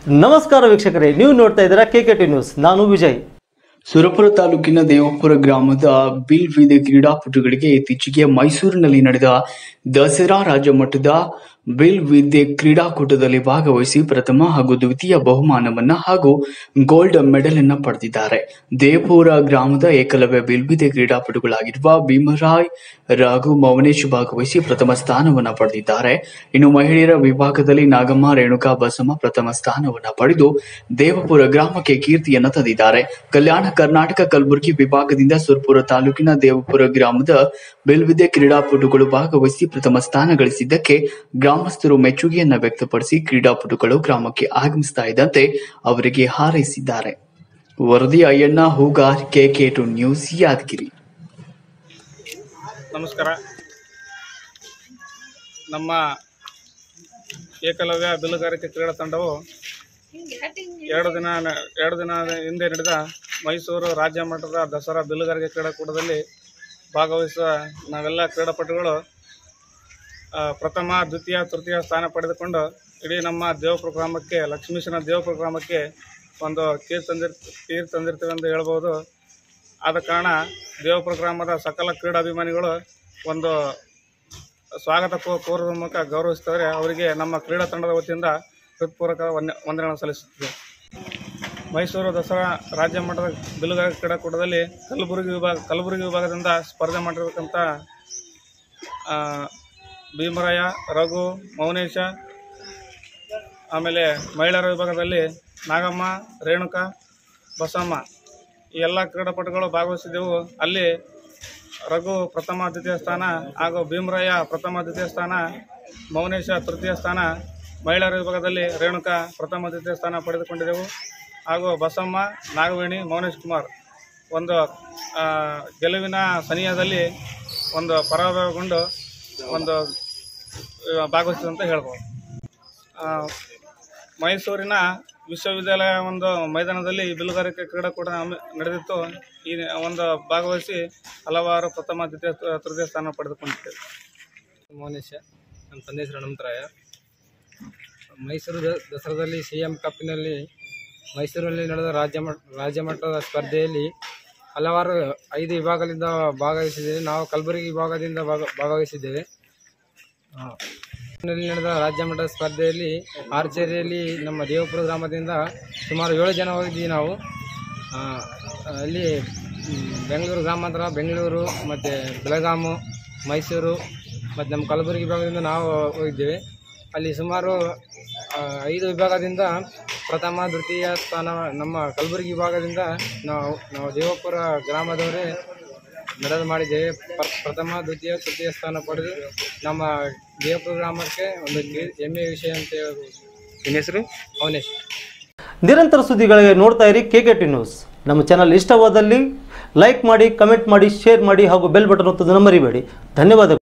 ನಮಸ್ಕಾರ ವೀಕ್ಷಕರೇ ನೀವು ನೋಡ್ತಾ ಇದ್ದೀರಾ ಕೆ ಕೆ ಟಿ ನ್ಯೂಸ್ ನಾನು ವಿಜಯ್ ಸುರಪುರ ತಾಲೂಕಿನ ದೇವಪುರ ಗ್ರಾಮದ ಬಿಲ್ ವಿದೆ ಕ್ರೀಡಾಪಟುಗಳಿಗೆ ಇತ್ತೀಚೆಗೆ ಮೈಸೂರಿನಲ್ಲಿ ನಡೆದ ದಸರಾ ರಾಜ್ಯ ಮಟ್ಟದ ಬಿಲ್ ವಿದ್ಯೆ ಕ್ರೀಡಾಕೂಟದಲ್ಲಿ ಭಾಗವಹಿಸಿ ಪ್ರಥಮ ಹಾಗೂ ದ್ವಿತೀಯ ಬಹುಮಾನವನ್ನ ಹಾಗೂ ಗೋಲ್ಡ್ ಮೆಡಲ್ ಅನ್ನ ಪಡೆದಿದ್ದಾರೆ ದೇವಪುರ ಗ್ರಾಮದ ಏಕಲವ್ಯ ಬಿಲ್ವಿದ್ಯೆ ಕ್ರೀಡಾಪಟುಗಳಾಗಿರುವ ಭೀಮರಾಯ್ ರಘು ಮೌನೇಶ್ ಭಾಗವಹಿಸಿ ಪ್ರಥಮ ಸ್ಥಾನವನ್ನ ಪಡೆದಿದ್ದಾರೆ ಇನ್ನು ಮಹಿಳೆಯರ ವಿಭಾಗದಲ್ಲಿ ನಾಗಮ್ಮ ರೇಣುಕಾ ಬಸಮ್ಮ ಪ್ರಥಮ ಸ್ಥಾನವನ್ನ ಪಡೆದು ದೇವಪುರ ಗ್ರಾಮಕ್ಕೆ ಕೀರ್ತಿಯನ್ನ ತಂದಿದ್ದಾರೆ ಕಲ್ಯಾಣ ಕರ್ನಾಟಕ ಕಲಬುರಗಿ ವಿಭಾಗದಿಂದ ಸುರ್ಪುರ ತಾಲೂಕಿನ ದೇವಪುರ ಗ್ರಾಮದ ಬಿಲ್ವಿದ್ಯೆ ಕ್ರೀಡಾಪಟುಗಳು ಭಾಗವಹಿಸಿ ಪ್ರಥಮ ಸ್ಥಾನ ಗಳಿಸಿದ್ದಕ್ಕೆ ಗ್ರಾಮಸ್ಥರು ಮೆಚ್ಚುಗೆಯನ್ನ ವ್ಯಕ್ತಪಡಿಸಿ ಕ್ರೀಡಾಪಟುಗಳು ಗ್ರಾಮಕ್ಕೆ ಆಗಮಿಸ್ತಾ ಇದ್ದಂತೆ ಅವರಿಗೆ ಹಾರೈಸಿದ್ದಾರೆ ವರದಿ Ayyanna Hugar KK two news Yadagiri ನಮಸ್ಕಾರ ನಮ್ಮ ಏಕಲವ್ಯ ಬಿಲ್ಲುಗಾರಿಕೆ ಕ್ರೀಡಾ ತಂಡವು ಎರಡು ದಿನ ಎರಡು ದಿನ ಹಿಂದೆ ನಡೆದ ಮೈಸೂರು ರಾಜ್ಯ ಮಟ್ಟದ ದಸರಾ ಬಿಲ್ಲುಗಾರಿಕೆ ಕ್ರೀಡಾಕೂಟದಲ್ಲಿ ಭಾಗವಹಿಸುವ ನಾವೆಲ್ಲ ಕ್ರೀಡಾಪಟುಗಳು ಆ, ಪ್ರಥಮ ದ್ವಿತೀಯ ತೃತೀಯ ಸ್ಥಾನ ಪಡೆದುಕೊಂಡು ಇಡೀ ನಮ್ಮ ದೇವಪುರ ಗ್ರಾಮಕ್ಕೆ ಲಕ್ಷ್ಮೀಶನ ದೇವಪುರ ಗ್ರಾಮಕ್ಕೆ ಒಂದು ಕೀರ್ತಿ ತಂದಿರ್ ಕೀರ್ತಿ ತಂದಿರ್ತೀವಿ ಎಂದು ಹೇಳ್ಬೋದು ಆದ ಕಾರಣ ದೇವಪುರ ಗ್ರಾಮದ ಸಕಲ ಕ್ರೀಡಾಭಿಮಾನಿಗಳು ಒಂದು ಸ್ವಾಗತ ಕೋ- ಕೋರುವ ಮೂಲಕ ಗೌರವಿಸಿದರೆ ಅವರಿಗೆ ನಮ್ಮ ಕ್ರೀಡಾ ತಂಡದ ವತಿಯಿಂದ ಹೃತ್ಪೂರ್ವಕ ವಂದ ವಂದನೆಗಳನ್ನು ಸಲ್ಲಿಸುತ್ತದೆ ಮೈಸೂರು ದಸರಾ ರಾಜ್ಯ ಮಟ್ಟದ ಬಿಲ್ಲುಗಾರಿಕೆ ಕ್ರೀಡಾಕೂಟದಲ್ಲಿ ಕಲಬುರಗಿ ವಿಭಾಗ ಕಲಬುರಗಿ ವಿಭಾಗದಿಂದ ಸ್ಪರ್ಧೆ ಮಾಡಿರ್ತಕ್ಕಂಥ ಆ, ಭೀಮರಾಯ ರಘು ಮೌನೇಶ ಆಮೇಲೆ ಮಹಿಳೆಯರ ವಿಭಾಗದಲ್ಲಿ ನಾಗಮ್ಮ ರೇಣುಕಾ ಬಸಮ್ಮ ಈ ಎಲ್ಲ ಕ್ರೀಡಾಪಟುಗಳು ಭಾಗವಹಿಸಿದ್ದೆವು ಅಲ್ಲಿ ರಘು ಪ್ರಥಮ ದ್ವಿತೀಯ ಸ್ಥಾನ ಹಾಗೂ ಭೀಮರಾಯ ಪ್ರಥಮ ದ್ವಿತೀಯ ಸ್ಥಾನ ಮೌನೇಶ ತೃತೀಯ ಸ್ಥಾನ ಮಹಿಳೆಯರ ವಿಭಾಗದಲ್ಲಿ ರೇಣುಕಾ ಪ್ರಥಮ ದ್ವಿತೀಯ ಸ್ಥಾನ ಪಡೆದುಕೊಂಡಿದ್ದೆವು ಹಾಗೂ ಬಸಮ್ಮ ನಾಗವೇಣಿ ಮೌನೇಶ್ ಕುಮಾರ್ ಒಂದು ಆ, ಗೆಲುವಿನ ಸನಿಹದಲ್ಲಿ ಒಂದು ಪರಾಭವಗೊಂಡು ಒಂದು ಆ, ಭಾಗವಹಿಸಿದೆ ಅಂತ ಹೇಳ್ಬೋದು ಆ, ಮೈಸೂರಿನ ವಿಶ್ವವಿದ್ಯಾಲಯ ಒಂದು ಮೈದಾನದಲ್ಲಿ ಈ ಬಿಲ್ಲುಗಾರಿಕೆ ಕ್ರೀಡಾಕೂಟ ಹಮ್ಮಿ- ನಡೆದಿತ್ತು ಈ ಒಂದು ಭಾಗವಹಿಸಿ ಹಲವಾರು ಪ್ರಥಮ ದ್ವಿತೀಯ ತ- ತೃತೀಯ ಸ್ಥಾನ ಪಡೆದುಕೊಂಡಿದ್ದೇವೆ ಮೌನೇಶ ನಮ್ಮ ತಂದೆ ಹೆಸರು ಅನಂತರಾಯ ಮೈಸೂರು ದ- ದಸರಾದಲ್ಲಿ ಸಿ ಎಂ ಕಪ್ಪಿನಲ್ಲಿ ಮೈಸೂರಿನಲ್ಲಿ ನಡೆದ ರಾಜ್ಯ ಮಟ್ಟ ರಾಜ್ಯ ಮಟ್ಟದ ಸ್ಪರ್ಧೆಯಲ್ಲಿ ಹಲವಾರು ಐದು ವಿಭಾಗದಿಂದ ಭಾಗವಹಿಸಿದ್ದೇವೆ ನಾವು ಕಲಬುರಗಿ ವಿಭಾಗದಿಂದ ಭಾಗ ಭಾಗವಹಿಸಿದ್ದೇವೆ ಆ, ನಲ್ಲಿ ನಡೆದ ರಾಜ್ಯ ಮಟ್ಟದ ಸ್ಪರ್ಧೆಯಲ್ಲಿ ಆರ್ಚರಿಯಲ್ಲಿ ನಮ್ಮ ದೇವಪುರ ಗ್ರಾಮದಿಂದ ಸುಮಾರು ಏಳು ಜನ ಹೋಗಿದ್ದೀವಿ ನಾವು ಆ, ಅಲ್ಲಿ ಮ್, ಬೆಂಗಳೂರು ಗ್ರಾಮಾಂತರ ಬೆಂಗಳೂರು ಮತ್ತು ಬೆಳಗಾಮು ಮೈಸೂರು ಮತ್ತು ನಮ್ಮ ಕಲಬುರಗಿ ವಿಭಾಗದಿಂದ ನಾವು ಹೋಗಿದ್ದೇವೆ ಅಲ್ಲಿ ಸುಮಾರು ಆ, ಐದು ವಿಭಾಗದಿಂದ ಪ್ರಥಮ ದ್ವಿತೀಯ ಸ್ಥಾನ ನಮ್ಮ ಕಲಬುರಗಿ ವಿಭಾಗದಿಂದ ನಾವು ನಾವು ದೇವಪುರ ಗ್ರಾಮದವರೇ ಮೆಡಲ್ ಮಾಡಿದ್ದೇವೆ ಪ್ರ- ಪ್ರಥಮ ದ್ವಿತೀಯ ತೃತೀಯ ಸ್ಥಾನ ಪಡೆದು ನಮ್ಮ ದೇವಪುರ ಗ್ರಾಮಕ್ಕೆ ಒಂದು ಕೀ- ಹೆಮ್ಮೆಯ ವಿಷಯ ಅಂತ ಹೇಳ್ಬೋದು ನಿಮ್ಮ ಹೆಸರು ಅವನೇಶ್ ನಿರಂತರ ಸುದ್ದಿಗಳಿಗೆ ನೋಡ್ತಾ ಇರಿ ಕೆ ಕೆ ಟಿ ನ್ಯೂಸ್ ನಮ್ಮ ಚಾನಲ್ ಇಷ್ಟವಾದಲ್ಲಿ ಲೈಕ್ ಮಾಡಿ ಕಮೆಂಟ್ ಮಾಡಿ ಶೇರ್ ಮಾಡಿ ಹಾಗೂ ಬೆಲ್ ಬಟನ್ ಒತ್ತೋದನ್ನು ಮರಿಬೇಡಿ ಧನ್ಯವಾದಗಳು